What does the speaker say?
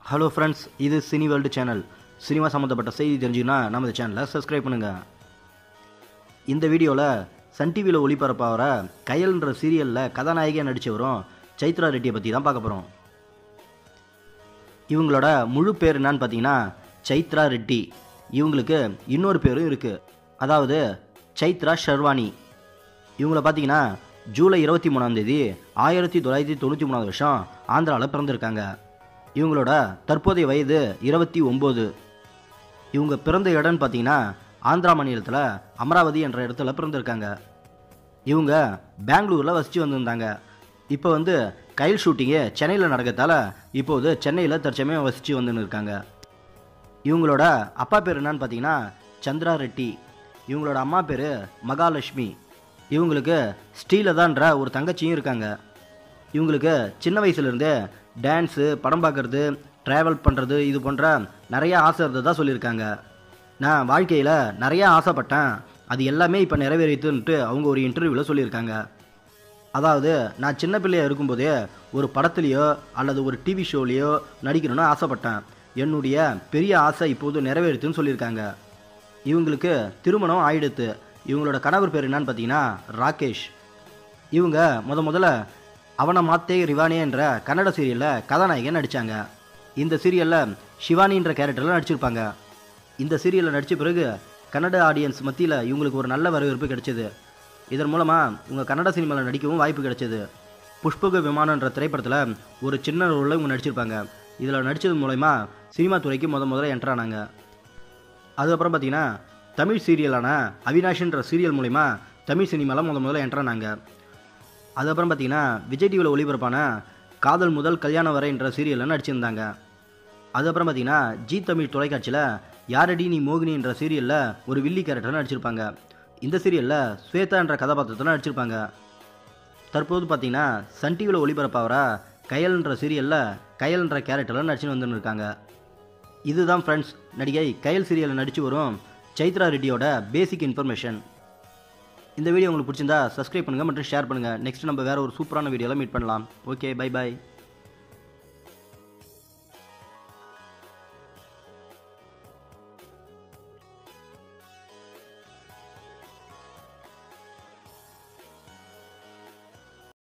hello friends இது cine world channel cinema சம்மந்தப்பட்ட செய்தி தெரிஞ்சுன்னா நம்ம சேனலை சப்ஸ்கிரைப் பண்ணுங்கள் இந்த வீடியோவில் சன் டிவியில் ஒளிபரப்பாகிற கயல்ன்ற சீரியலில் கதாநாயகியாக நடித்தவரும் சைத்ரா ரெட்டியை பற்றி தான் பார்க்க போகிறோம் இவங்களோட முழு பேர் என்னன்னு பார்த்தீங்கன்னா சைத்ரா ரெட்டி இவங்களுக்கு இன்னொரு பேரும் இருக்குது அதாவது சைத்ரா ஷர்வானி இவங்கள பார்த்தீங்கன்னா ஜூலை இருபத்தி மூணாம் தேதி ஆயிரத்தி தொள்ளாயிரத்தி தொண்ணூற்றி மூணாவது வருஷம் ஆந்திராவில் பிறந்திருக்காங்க இவங்களோட தற்போதைய வயது இருபத்தி ஒம்பது இவங்க பிறந்த இடம்னு பார்த்தீங்கன்னா ஆந்திரா மாநிலத்தில் அமராவதி என்ற இடத்துல பிறந்திருக்காங்க இவங்க பெங்களூரில் வசித்து வந்திருந்தாங்க இப்போ வந்து கைல் ஷூட்டிங்கு சென்னையில் நடக்கிறதால இப்போது சென்னையில் தற்சமயம் வசித்து வந்துன்னு இருக்காங்க இவங்களோட அப்பா பேர் என்னன்னு பார்த்தீங்கன்னா சந்திரா ரெட்டி இவங்களோட அம்மா பேர் மகாலட்சுமி இவங்களுக்கு ஸ்ரீலதான்ற ஒரு தங்கச்சியும் இருக்காங்க இவங்களுக்கு சின்ன வயசுலேருந்தே டான்ஸு படம் பார்க்குறது ட்ராவல் பண்ணுறது இது போன்ற நிறைய ஆசை இருந்ததா சொல்லியிருக்காங்க நான் வாழ்க்கையில் நிறைய ஆசைப்பட்டேன் அது எல்லாமே இப்போ நிறைவேறித்துன்ட்டு அவங்க ஒரு இன்டர்வியூவில் சொல்லியிருக்காங்க அதாவது நான் சின்ன பிள்ளையா இருக்கும்போதே ஒரு படத்துலையோ அல்லது ஒரு டிவி ஷோலையோ நடிக்கணும்னு ஆசைப்பட்டேன் என்னுடைய பெரிய ஆசை இப்போது நிறைவேறுத்துன்னு சொல்லியிருக்காங்க இவங்களுக்கு திருமணம் ஆயிடுத்து இவங்களோட கணவர் பேர் என்னன்னு பார்த்தீங்கன்னா ராகேஷ் இவங்க முத முதல்ல அவன மாத்தே ரிவானே என்ற கன்னட சீரியலில் கதாநாயகன் நடித்தாங்க இந்த சீரியலில் ஷிவானின்ற கேரக்டரில் நடிச்சிருப்பாங்க இந்த சீரியலில் நடித்த பிறகு கன்னட ஆடியன்ஸ் மத்தியில் இவங்களுக்கு ஒரு நல்ல வரவேற்பு கிடைச்சது இதன் மூலமாக இவங்க கன்னட சினிமாவில் நடிக்கவும் வாய்ப்பு கிடைச்சது புஷ்பக விமானன்ற திரைப்படத்தில் ஒரு சின்ன ரோலில் இவங்க நடிச்சிருப்பாங்க இதில் நடித்தது மூலயமா சினிமா துறைக்கு முத முதல்ல என்ட்ரு ஆனாங்க அதுக்கப்புறம் பார்த்தீங்கன்னா தமிழ் சீரியலான அவினாஷ்ன்ற சீரியல் மூலிமா தமிழ் சினிமாவில் முத முதல்ல என்ட்ரு ஆனாங்க அதுக்கப்புறம் பார்த்தீங்கன்னா விஜய் டிவியில் ஒளிபரப்பான காதல் முதல் கல்யாணம் வரை என்ற சீரியலில் நடிச்சிருந்தாங்க அதுக்கப்புறம் பார்த்தீங்கன்னா ஜி தமிழ் தொலைக்காட்சியில் யாரடி நீ மோகினி என்ற சீரியலில் ஒரு வில்லி கேரக்டர் நடிச்சிருப்பாங்க இந்த சீரியலில் ஸ்வேதா என்ற கதாபாத்திரத்தில் நடிச்சிருப்பாங்க தற்போது பார்த்தீங்கன்னா சன் டிவியில் ஒளிபரப்பாகிற கயல்ன்ற சீரியலில் கயல்ன்ற கேரக்டரில் நடிச்சுன்னு வந்துன்னு இருக்காங்க இதுதான் ஃப்ரெண்ட்ஸ் நடிகை கயல் சீரியலில் நடித்து வரும் சைத்ரா ரெட்டியோட பேசிக் இன்ஃபர்மேஷன் இந்த வீடியோ உங்களுக்கு பிடிச்சிருந்தா சப்ஸ்கிரைப் பண்ணுங்கள் மற்றும் ஷேர் பண்ணுங்கள் நெக்ஸ்ட் நம்ம வேறு ஒரு சூப்பரான வீடியோவில் மீட் பண்ணலாம் ஓகே பை பை